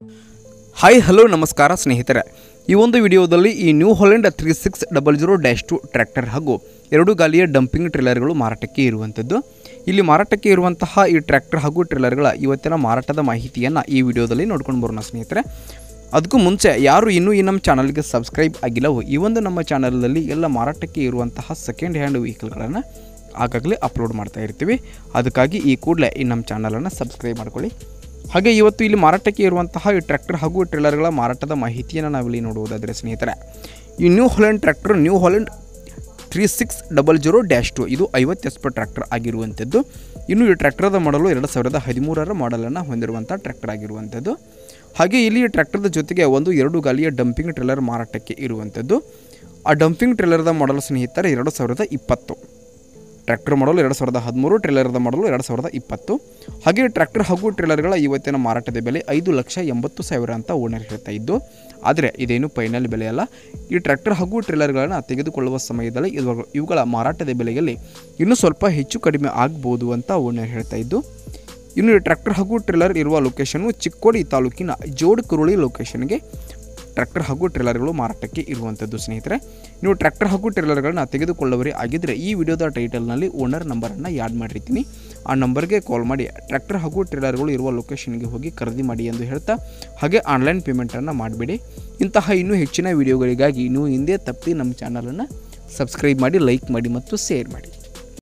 hi hello ನಮಸ್ಕಾರ ಸ್ನೇಹಿತರೆ ಈ ಒಂದು ವಿಡಿಯೋದಲ್ಲಿ ಈ New Holland three six double zero dash two tractor ಹಾಗೂ ಎರಡು ಗಾಲಿಯ ಡಂಪಿಂಗ್ ಟ್ರೇಲರ್ಗಳು ಮಾರಾಟಕ್ಕೆ ಇರುವಂಥದ್ದು ಇಲ್ಲಿ ಮಾರಾಟಕ್ಕೆ ಇರುವಂತಹ ಈ ಟ್ರ್ಯಾಕ್ಟರ್ ಹಾಗೂ ಟ್ರೇಲರ್ಗಳ ಇವತ್ತಿನ ಮಾರಾಟದ ಮಾಹಿತಿಯನ್ನು ಈ ವಿಡಿಯೋದಲ್ಲಿ ನೋಡ್ಕೊಂಡು ಬರೋಣ ಸ್ನೇಹಿತರೆ ಅದಕ್ಕೂ ಮುಂಚೆ ಯಾರು ಇನ್ನೂ ಈ ನಮ್ಮ ಚಾನಲ್ಗೆ ಸಬ್ಸ್ಕ್ರೈಬ್ ಆಗಿಲ್ಲವೋ ಈ ಒಂದು ನಮ್ಮ ಚಾನಲಲ್ಲಿ ಎಲ್ಲ ಮಾರಾಟಕ್ಕೆ ಇರುವಂತಹ ಸೆಕೆಂಡ್ ಹ್ಯಾಂಡ್ ವೆಹಿಕಲ್ಗಳನ್ನು ಆಗಾಗಲೇ ಅಪ್ಲೋಡ್ ಮಾಡ್ತಾ ಇರ್ತೀವಿ ಅದಕ್ಕಾಗಿ ಈ ಕೂಡಲೇ ಈ ನಮ್ಮ ಚಾನಲನ್ನು ಸಬ್ಸ್ಕ್ರೈಬ್ ಮಾಡ್ಕೊಳ್ಳಿ ಹಾಗೆ ಇವತ್ತು ಇಲ್ಲಿ ಮಾರಾಟಕ್ಕೆ ಇರುವಂತಹ ಈ ಟ್ರ್ಯಾಕ್ಟರ್ ಹಾಗೂ ಟ್ರೇಲರ್ಗಳ ಮಾರಾಟದ ಮಾಹಿತಿಯನ್ನು ನಾವಿಲ್ಲಿ ನೋಡುವುದಾದರೆ ಸ್ನೇಹಿತರೆ ಈ New Holland tractor New Holland three six double zero dash two ಇದು ಐವತ್ತು ಎಸ್ ಪಿ ಟ್ರ್ಯಾಕ್ಟರ್ ಆಗಿರುವಂಥದ್ದು ಇನ್ನು ಈ ಟ್ರ್ಯಾಕ್ಟರ್ದ ಮಾಡಲು ಎರಡು ಸಾವಿರದ ಹದಿಮೂರರ ಮಾಡಲನ್ನು ಹೊಂದಿರುವಂಥ ಟ್ರ್ಯಾಕ್ಟರ್ ಆಗಿರುವಂಥದ್ದು ಹಾಗೆ ಇಲ್ಲಿ ಈ ಟ್ರ್ಯಾಕ್ಟರ್ದ ಜೊತೆಗೆ ಒಂದು ಎರಡು ಗಾಲಿಯ ಡಂಪಿಂಗ್ ಟ್ರೇಲರ್ ಮಾರಾಟಕ್ಕೆ ಇರುವಂಥದ್ದು ಆ ಡಂಪಿಂಗ್ ಟ್ರೇಲರ್ದ ಮಾಡಲು ಸ್ನೇಹಿತರೆ ಎರಡು ಸಾವಿರದ ಇಪ್ಪತ್ತು ಟ್ರ್ಯಾಕ್ಟರ್ ಮಾಡಲು ಎರಡು ಸಾವಿರದ ಹದಿಮೂರು ಟ್ರೇಲರ್ದ ಮಾಡಲು ಎರಡು ಸಾವಿರದ ಇಪ್ಪತ್ತು ಹಾಗೆ ಟ್ರ್ಯಾಕ್ಟರ್ ಹಾಗೂ ಟ್ರೇಲರ್ಗಳ ಇವತ್ತಿನ ಮಾರಾಟದ ಬೆಲೆ ಐದು ಲಕ್ಷ ಎಂಬತ್ತು ಸಾವಿರ ಅಂತ ಓನರ್ ಹೇಳ್ತಾ ಇದ್ದು ಆದರೆ ಇದೇನು ಫೈನಲ್ ಬೆಲೆ ಅಲ್ಲ ಈ ಟ್ರ್ಯಾಕ್ಟರ್ ಹಾಗೂ ಟ್ರೇಲರ್ಗಳನ್ನು ತೆಗೆದುಕೊಳ್ಳುವ ಸಮಯದಲ್ಲಿ ಇವುಗಳ ಇವುಗಳ ಮಾರಾಟದ ಬೆಲೆಯಲ್ಲಿ ಇನ್ನೂ ಸ್ವಲ್ಪ ಹೆಚ್ಚು ಕಡಿಮೆ ಆಗ್ಬೋದು ಅಂತ ಓನರ್ ಹೇಳ್ತಾ ಇದ್ದು ಇನ್ನು ಈ ಟ್ರ್ಯಾಕ್ಟರ್ ಹಾಗೂ ಟ್ರೇಲರ್ ಇರುವ ಲೊಕೇಶನ್ನು ಚಿಕ್ಕೋಡಿ ತಾಲೂಕಿನ ಜೋಡ್ ಕುರುಳಿ ಲೊಕೇಶನ್ಗೆ ಟ್ರ್ಯಾಕ್ಟರ್ ಹಾಗೂ ಟ್ರೇಲರ್ಗಳು ಮಾರಾಟಕ್ಕೆ ಇರುವಂಥದ್ದು ಸ್ನೇಹಿತರೆ ನೀವು ಟ್ರ್ಯಾಕ್ಟರ್ ಹಾಗೂ ಟ್ರೇಲರ್ಗಳನ್ನ ತೆಗೆದುಕೊಳ್ಳುವರೇ ಆಗಿದ್ದರೆ ಈ ವಿಡಿಯೋದ ಟೈಟಲ್ನಲ್ಲಿ ಓನರ್ ನಂಬರನ್ನು ಯಾಡ್ ಮಾಡಿರ್ತೀನಿ ಆ ನಂಬರ್ಗೆ ಕಾಲ್ ಮಾಡಿ ಟ್ರ್ಯಾಕ್ಟರ್ ಹಾಗೂ ಟ್ರೇಲರ್ಗಳು ಇರುವ ಲೊಕೇಶನ್ಗೆ ಹೋಗಿ ಖರೀದಿ ಮಾಡಿ ಎಂದು ಹೇಳ್ತಾ ಹಾಗೆ ಆನ್ಲೈನ್ ಪೇಮೆಂಟನ್ನು ಮಾಡಿಬಿಡಿ ಇಂತಹ ಇನ್ನೂ ಹೆಚ್ಚಿನ ವಿಡಿಯೋಗಳಿಗಾಗಿ ನೀವು ಹಿಂದೆ ತಪ್ಪಿ ನಮ್ಮ ಚಾನಲನ್ನು ಸಬ್ಸ್ಕ್ರೈಬ್ ಮಾಡಿ ಲೈಕ್ ಮಾಡಿ ಮತ್ತು ಶೇರ್ ಮಾಡಿ